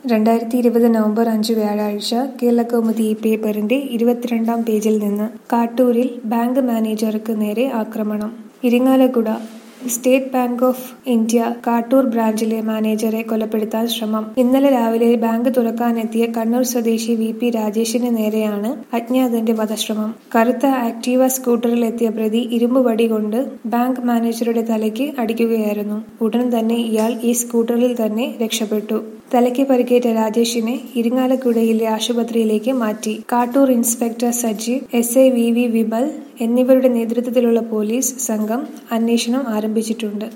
രണ്ടായിരത്തി ഇരുപത് നവംബർ അഞ്ച് വ്യാഴാഴ്ച കേരളകൗമുദി ഈ പേപ്പറിന്റെ ഇരുപത്തിരണ്ടാം പേജിൽ നിന്ന് കാട്ടൂരിൽ ബാങ്ക് മാനേജർക്ക് നേരെ ആക്രമണം Irinjalakuda State Bank of India Kattoor ബ്രാഞ്ചിലെ മാനേജറെ കൊലപ്പെടുത്താൻ ശ്രമം ഇന്നലെ രാവിലെ ബാങ്ക് തുറക്കാനെത്തിയ കണ്ണൂർ സ്വദേശി വി പി രാജേഷിന് നേരെയാണ് അജ്ഞാതന്റെ വധശ്രമം കറുത്ത ആക്ടീവ സ്കൂട്ടറിൽ എത്തിയ പ്രതി ഇരുമ്പ് വടി കൊണ്ട് ബാങ്ക് മാനേജറുടെ തലയ്ക്ക് അടിക്കുകയായിരുന്നു ഉടൻ തന്നെ ഇയാൾ ഈ സ്കൂട്ടറിൽ തന്നെ രക്ഷപ്പെട്ടു തലയ്ക്ക് പരിക്കേറ്റ രാജേഷിനെ ഇരിങ്ങാലക്കുടയിലെ ആശുപത്രിയിലേക്ക് മാറ്റി Kattoor inspector Sajeev S I V V Vimal എന്നിവരുടെ നേതൃത്വത്തിലുള്ള പോലീസ് സംഘം അന്വേഷണം ആരംഭിച്ചിട്ടുണ്ട്